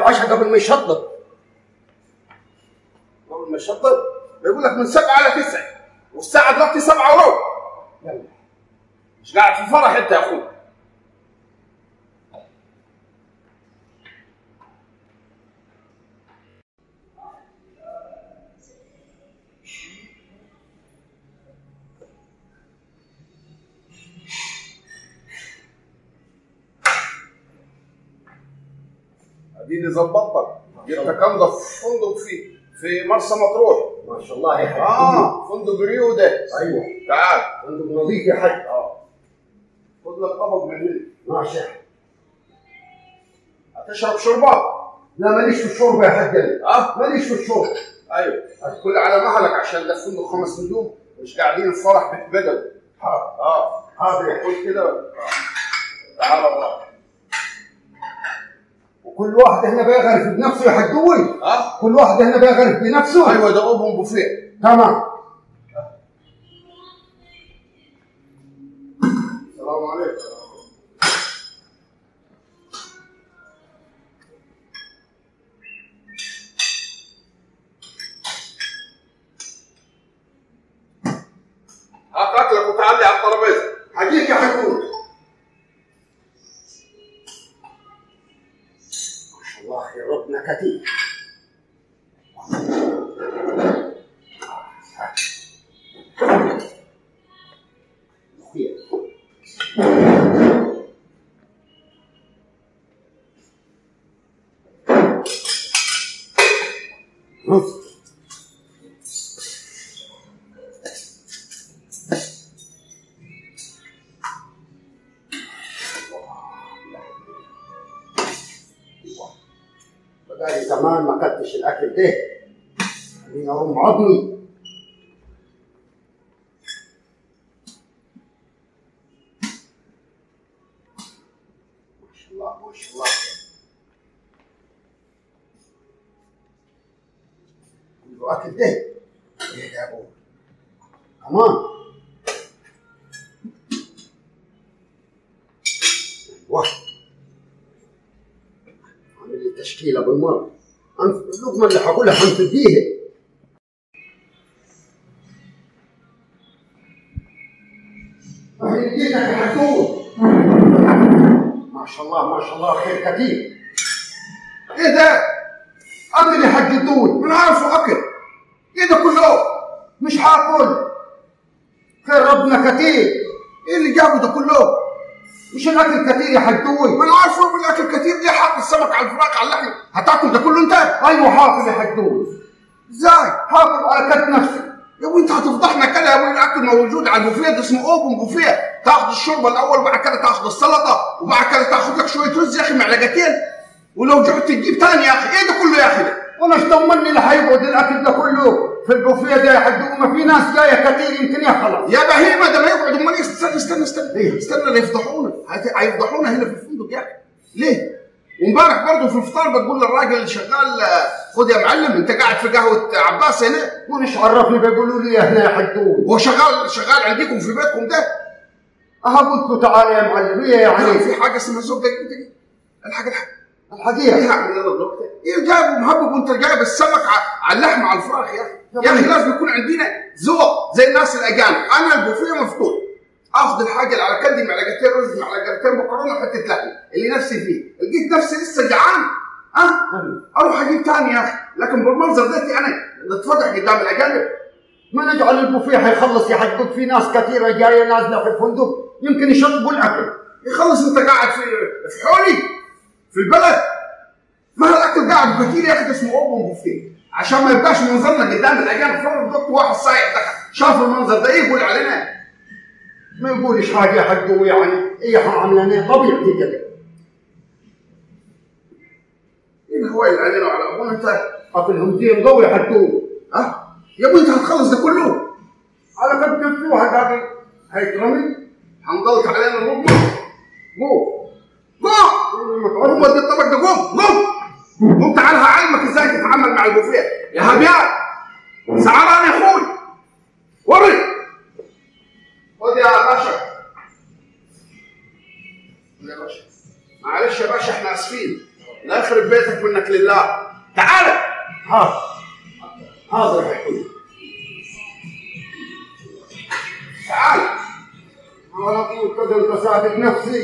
العشاء قبل ما يشطب قبل ما يشطب بيقول لك من سبعة على تسعة والساعة دلوقتي سبعة وربع يلا مش قاعد في فرح انت يا اخوي اديني ظبطتك جبتك انضف فندق في في مرسى مطروح ما شاء الله يا حاج اه فندق ريو ده ايوه تعال عندك نظيف يا حاج اه خد لك طبق من هنا ماشي هتشرب شربات لا ماليش في الشرب يا حاج أنا. اه ماليش في الشرب ايوه هتكل على مهلك عشان ده فندق خمس نجوم مش قاعدين في فرح بيتبدل حاضر اه حاضر يا حاج. قول كده آه. تعال والله وكل واحد هنا بيغرف بنفسه يا حجوي اه كل واحد هنا بيغرف بنفسه ايوه ده اوبن بوفيه تمام السلام عليكم هات اكلك وتعلي على الترابيزه حجيك يا حجوي ما شاء الله يا ربنا كتير خير. رز بقالي زمان ما اكلتش الاكل ده خليني ارم عظمي ما شاء الله ما شاء الله كله اكل ده ايه يا ابو كمان ايوه عامل لي تشكيله بالمره أنف- اللقمه اللي حقولها حنفديها أهي جيتك يا حكوم ما شاء الله ما شاء الله خير كثير ايه ده؟ اكل يا حاج الدول من عارفه اكل ايه ده كله؟ مش حاكل خير ربنا كثير ايه اللي جابه ده كله؟ مش الاكل كثير يا حاج دول من عارفه بالاكل كتير ليه حاط السمك على الفراخ على اللحم هتاكل ده كله انت؟ ايوه حاكل يا حاج دول ازاي؟ حاكل اكلت نفسي يا ابوي انت هتفضحنا كده يا ابوي الاكل موجود على البوفيه ده اسمه اوبن بوفيه تاخد الشوربه الاول وبعد كده تاخد السلطه وبعد كده تاخد لك شويه رز يا اخي معلقتين ولو جعت تجيب تاني يا اخي ايه ده كله يا اخي ده؟ وانا ايش ضمني اللي حيقعد الاكل ده كله في البوفيه ده يا حاج دول ما في ناس جايه كثير يمكن يخلص يا بهيمه ده ما يقعد امال إيه؟ استنى استنى استنى إيه؟ استنى لا يفضحونا هت- هيفضحونا هنا في الفندق يا اخي ليه؟ وامبارح برضه في الفطار بتقول للراجل اللي شغال آه، خد يا معلم انت قاعد في قهوه عباس هنا وانا ايش عرفني بيقولوا لي هنا يا حاج دول هو شغال شغال عندكم في بيتكم ده اها قلت له تعالى يا معلم ايه يعني يعني في حاجه اسمها زوج دقيقه دقيقه الحاجه الحاجه الحقيقه ايه هعمل انا دلوقتي؟ ايه جايب مهبب وانت جايب السمك ع- على اللحم على الفراخ يا اخي يا يا اخي بني. لازم يكون عندنا ذوق زي الناس الاجانب انا البوفيه مفتوح اخذ الحاجه اللي على كدي معلقتين رز معلقتين مكرونه وحته لحمه اللي نفسي فيه لقيت نفسي لسه جعان ها اروح اجيب تاني يا اخي لكن بالمنظر ده انا نتفضح قدام الاجانب ما نجعل البوفيه حيخلص يا حاج دول في ناس كثيره جايه نازله في الفندق يمكن يشطبوا الاكل يخلص انت قاعد في في حولي في البلد ما الاكل قاعد كتير يا اخي ده اسمه اوبن بوفيه عشان ما يبقاش منظرنا قدام الاجانب فرض ضبط واحد صايع دخل شاف المنظر ده ايه يقول علينا ما يقولش حاجه يا حاج دول يعني ايه عاملين طبيعتي كده ايه الهواء اللي علينا وعلى ابونا انت اكلهم زين قوي يا حاج دول ها يا ابوي انت هتخلص ده كله على قد نفسي واحد هذا هيترمي هنضلك علينا الركبه قوم قوم قوم ودي الطبق ده قوم قوم قوم تعال هعلمك ازاي تتعامل مع البوفيه يا هبيان سعران يا اخوي وري خد يا باشا خد يا باشا معلش يا باشا احنا اسفين لا يخرب بيتك خايف منك لله تعال حاضر حاضر يا حكومي تعال على طول كده انت ساعدت نفسي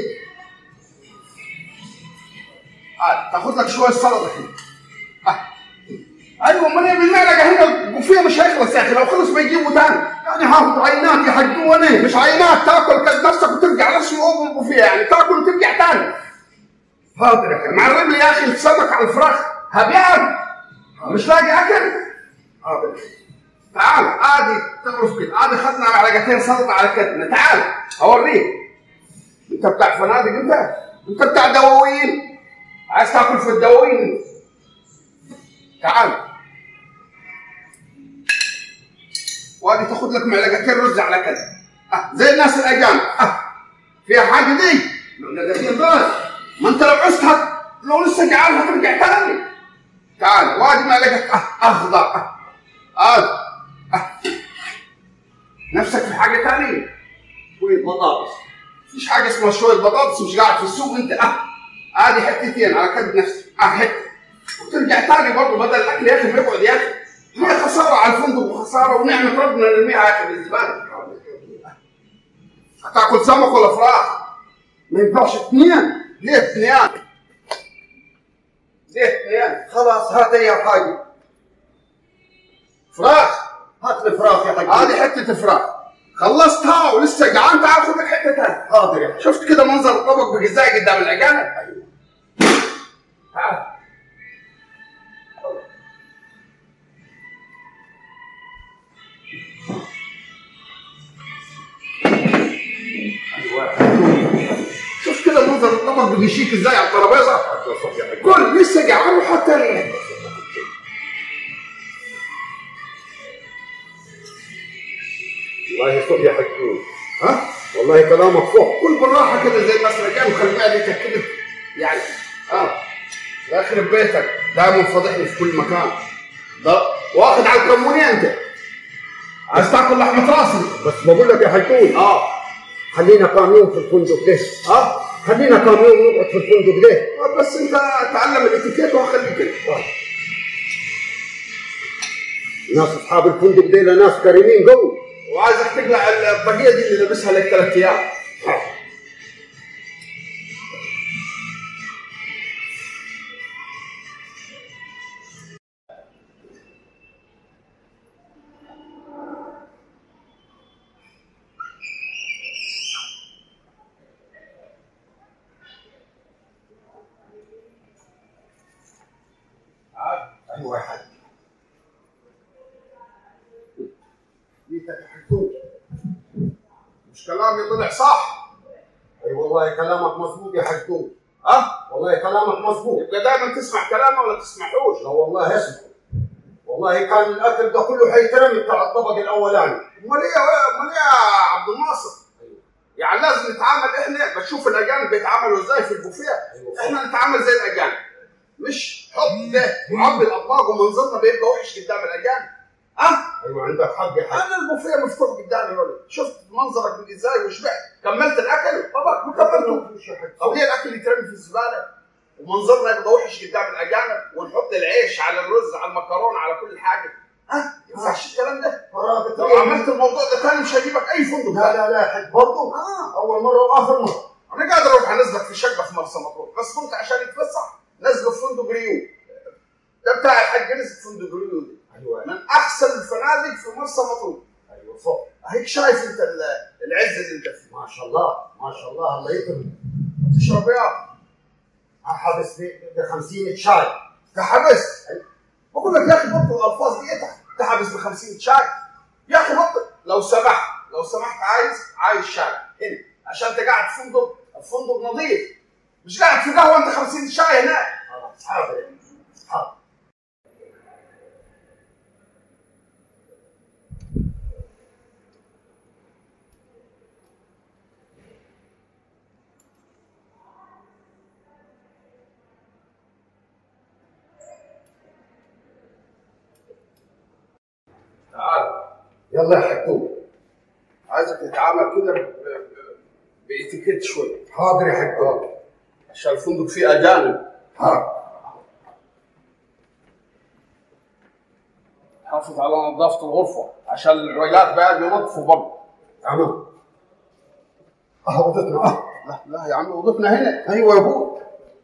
تعال تاخذ لك شويه سلطه كده آه. ايوه امال ايه بالمعلقه هنا البوفيه مش هيخلص يا اخي لو خلص بيجيبوا تاني يعني هاخد عينات يحجوني مش عينات تاكل كد نفسك وترجع نفس يوم البوفيه يعني تاكل وترجع تاني حاضر يا حكومي معرب لي يا اخي السمك على الفراخ هبيان مش لاقي اكل حاضر تعال عادي تعرف كده عادي خدنا معلقتين سلطه على كتنا تعال اوريك انت بتاع فنادق انت انت بتاع دواوين عايز تاكل في الدواوين تعال وادي تاخد لك معلقتين رز على كده اه زي الناس الاجانب اه فيها حاجه دي معلقتين بس ما انت لو عزت لو لسه جعان هترجع تاني تعال وادي معلقه اه اخضر اه اه آه. نفسك في حاجه ثانيه شوية بطاطس مفيش حاجه اسمها شويه بطاطس مش قاعد في السوق انت اه ادي حتتين على قد نفسك اه حته وترجع ثاني برضه بدل الاكل يا اخي بيقعد يا اخي هي خساره على الفندق وخساره ونعمه ربنا نرميها يا اخي بالزباله هتاكل سمك ولا فراخ؟ ما ينفعش اثنين ليه اثنين؟ ليه اثنين؟ خلاص هات اي حاجة فراخ هات لي فراخ يا حكومي هذه حته فراخ خلصتها ولسه جعان تعال خذ لك حته ثانيه حاضر يا حكومي شفت كده منظر الطبق بجزاء قدام الاجانب؟ تعال شفت كده منظر الطبق بيشيك ازاي على الترابيزه؟ كل لسه جعان وحتى والله صح يا حكومي ها والله كلامك صح كل بالراحه كده زي الناس رجال وخلي معدتك كده يعني اه لا يخرب بيتك دائما فاضحني في كل مكان ده واخد على الكمونيه انت عايز تاكل لحمه راس انت بس بقول لك يا حكومي اه خلينا كام يوم في الفندق ده اه خلينا كام يوم نقعد في الفندق ده بس انت تعلم الاتيكيت وخليك كده ناس اصحاب الفندق ده ناس كريمين قوي وعايزك تقلع الطاقيه دي اللي لابسها لك ثلاث ايام ايوه يا حاج جيتك يا حكومي مش كلامي طلع صح اي والله كلامك مظبوط يا حكومي اه والله كلامك مظبوط يبقى دائما تسمع كلامه ولا تسمعوش لا والله اسمع والله كان الاكل ده كله حيترمي بتاع الطبق الاولاني امال ايه يا- امال ايه يا عبد الناصر؟ يعني لازم نتعامل احنا بشوف الاجانب بيتعاملوا ازاي في البوفيه أيوة. احنا نتعامل زي الاجانب مش حط ده وعبي الاطباق ومنظرنا بيبقى وحش قدام الاجانب اه ايوه عندك حق يا حاج انا البوفيه مفتوح قدامي يا ولد شفت منظرك من ازاي وشبعت كملت الاكل طبعا ما كملته يا حاج طب ليه الاكل يترمي في الزباله ومنظرنا يبقى وحش قدام الاجانب ونحط العيش على الرز على المكرونه على كل حاجه ها ما ينفعش الكلام ده فراغ لو عملت الموضوع ده تاني مش هجيبك اي فندق لا لا لا يا حاج برضه اه اول مره واخر مره انا قادر اروح انزلك في شقه في مرسى مطروح بس كنت عشان يتفسح نزله في فندق ريو ده بتاع الحاج نزل في فندق ريو دي ايوه من احسن الفنادق في مرسى مطروح ايوه صح هيك شايف انت ال- العز اللي انت فيه ما شاء الله ما شاء الله الله يكرمك تشرب ايه؟ حابس ب 50 شاي تحبس بقول لك يا اخي بطل الالفاظ دي ايه تحبس ب 50 شاي يا اخي بطل لو سمحت لو سمحت عايز عايز شاي هنا عشان انت قاعد في فندق الفندق نظيف مش قاعد في قهوه انت 50 شاي هناك خلاص حاضر يا حاضر تعال يلا يا حكومي عايزك تتعامل كده ب- ب- باتيكيت شويه حاضر يا حكومي عشان الفندق فيه اجانب حاضر حافظ على نظافه الغرفه عشان العويلات بقى ينظفوا برضه تمام اه اوضتنا اه لا لا يا عم اوضتنا هنا ايوه يا ابوي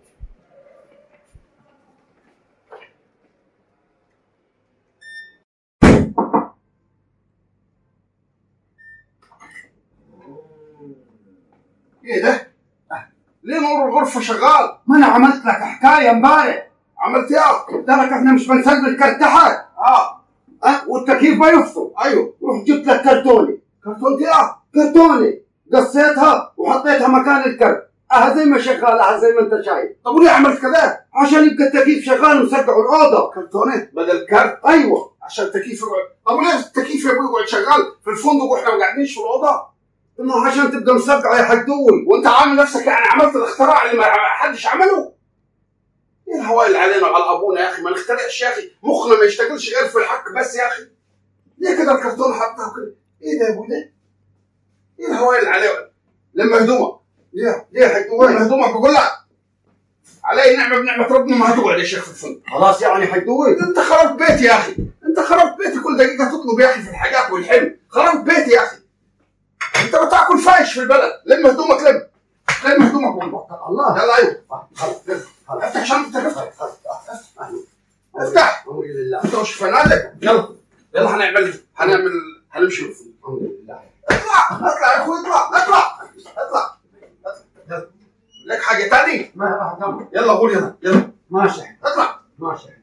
ايه ده؟ ليه نور الغرفه شغال؟ ما انا عملت لك حكايه امبارح عملت ايه؟ قلت لك احنا مش بنسلم الكرتحات اه اه والتكييف ما يفصل ايوه رحت جبت لك كرتونه كرتون ايه؟ كرتونه قصيتها وحطيتها مكان الكرت اه زي ما شغاله زي ما انت شايف طب وليه عملت كده؟ عشان يبقى التكييف شغال ومسقعوا الاوضه كرتونه بدل كرت ايوه عشان التكييف يقعد طب وليه التكييف يا ابوي يقعد شغال في الفندق واحنا ما قاعدينش في الاوضه؟ ما هو عشان تبقى مسقع يا حدوي وانت عامل نفسك يعني عملت الاختراع اللي ما حدش عمله؟ ايه الهواء اللي علينا وعلى ابونا يا اخي ما نخترعش يا اخي مخنا ما يشتغلش غير في الحك بس يا اخي ليه كده الكرتون حطها كده؟ ايه ده يا ابوي ده؟ ايه الهواء اللي عليه؟ لما هدومك ليه ليه يا حدوي لما هدومك بقول لك علي نعمه بنعمه ربنا ما هتقعد يا شيخ في الفندق خلاص يعني حدوي انت خربت بيتي يا اخي انت خربت بيتي كل دقيقه تطلب يا اخي في الحاجات والحلم خربت بيتي يا اخي انت بتاكل فايش في البلد لم هدومك لم لم هدومك والله الله يلا ايوه خلاص خلاص افتح شنطتك افتح خلاص خلاص افتح الحمد لله انت وش فنادق يلا يلا هنعمل هنعمل هنمشي بالفندق. الحمد لله اطلع اطلع يا اخوي اطلع اطلع اطلع يلا. لك حاجه تاني ما تمام يلا قول يلا يلا ماشي اطلع ماشي